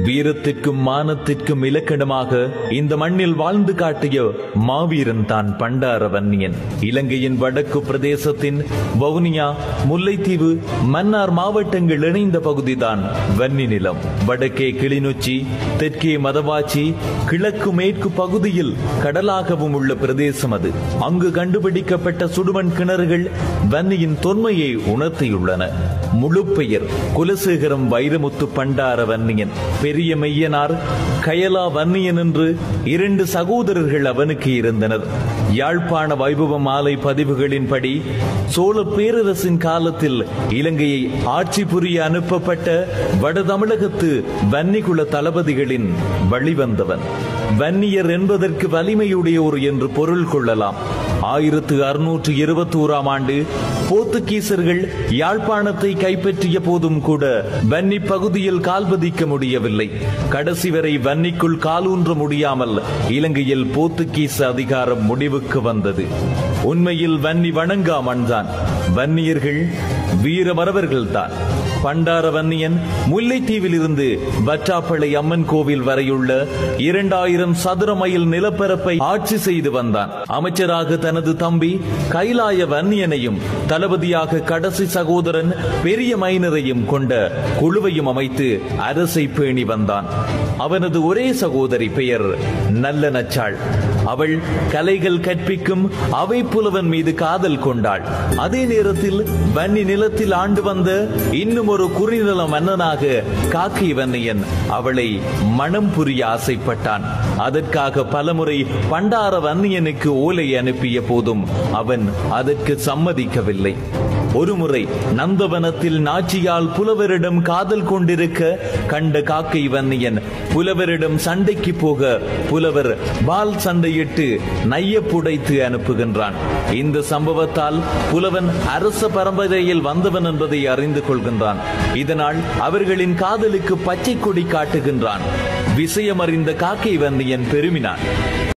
வீரத்திற்கும் மானத்திற்கும் இலக்கணமாக இந்த மண்ணில் வாழ்ந்து காட்டிய மாவீரன் தான் பண்டார வன்னியன் இலங்கையின் வடக்கு பிரதேசத்தின் வவுனியா முல்லைத்தீவு மன்னார் மாவட்டங்கள் இணைந்த பகுதிதான் வன்னி நிலம் வடக்கே கிளிநொச்சி தெற்கே மதவாச்சி கிழக்கு மேற்கு பகுதியில் கடலாகவும் உள்ள பிரதேசம் அது அங்கு கண்டுபிடிக்கப்பட்ட சுடுமண் கிணறுகள் வன்னியின் தொன்மையை உணர்த்தியுள்ளன முழு பெயர் குலசேகரம் வைரமுத்து பண்டார வன்னியன் பெரிய மெய்யனார் கயலா வன்னியன் என்று இரண்டு சகோதரர்கள் அவனுக்கு இருந்தனர் யாழ்ப்பாண வைபவ மாலை பதிவுகளின்படி சோழ பேரரசின் காலத்தில் இலங்கையை ஆட்சி புரிய அனுப்பப்பட்ட வடதமிழகத்து வன்னிகுல தளபதிகளின் வழிவந்தவன் வன்னியர் என்பதற்கு வலிமையுடையோர் என்று பொருள் கொள்ளலாம் ஆயிரத்து அறுநூற்று இருபத்தி ஓராம் ஆண்டு போர்த்துகீசர்கள் யாழ்ப்பாணத்தை கைப்பற்றிய போதும் கூட வன்னி பகுதியில் கால்பதிக்க முடியவில்லை கடைசி வரை வன்னிக்குள் காலூன்ற முடியாமல் இலங்கையில் போர்த்துகீச அதிகாரம் முடிவுக்கு வந்தது உண்மையில் வன்னி வணங்கா மண்தான் வன்னியர்கள் வீரமரவர்கள்தான் பண்டார வன்னியன் முல்லைத்தீவில் இருந்து வற்றாப்பளை அம்மன் கோவில் வரையுள்ள இரண்டாயிரம் சதுர மைல் நிலப்பரப்பை ஆட்சி செய்து வந்தான் அமைச்சராக தனது தம்பி கைலாய வன்னியனையும் தளபதியாக கடைசி சகோதரன் பெரிய மைனரையும் கொண்ட குழுவையும் அமைத்து அரசை பேணி வந்தான் அவனது ஒரே சகோதரி பெயர் நல்ல நச்சாள் அவள் கலைகள் கற்பிக்கும் அவை புலவன் மீது காதல் கொண்டாள் அதே நேரத்தில் வன்னி நிலத்தில் ஆண்டு வந்த இன்னும் ஒரு குறுநில மன்னனாக காக்கை வன்னியன் அவளை மனம் புரிய ஆசைப்பட்டான் அதற்காக பலமுறை பண்டார வன்னியனுக்கு ஓலை அனுப்பிய போதும் அவன் அதற்கு சம்மதிக்கவில்லை ஒருமுறை நந்தவனத்தில் நாச்சியால் புலவரிடம் காதல் கொண்டிருக்க கண்ட காக்கை வன்னியன் புலவரிடம் சண்டைக்கு போக புலவர் பால் சண்டையிட்டு நைய புடைத்து அனுப்புகின்றான் இந்த சம்பவத்தால் புலவன் அரச பரம்பரையில் வந்தவன் என்பதை அறிந்து கொள்கின்றான் இதனால் அவர்களின் காதலுக்கு பச்சை கொடி காட்டுகின்றான் விஷயம் அறிந்த காக்கை வன்னியன் பெருமினான்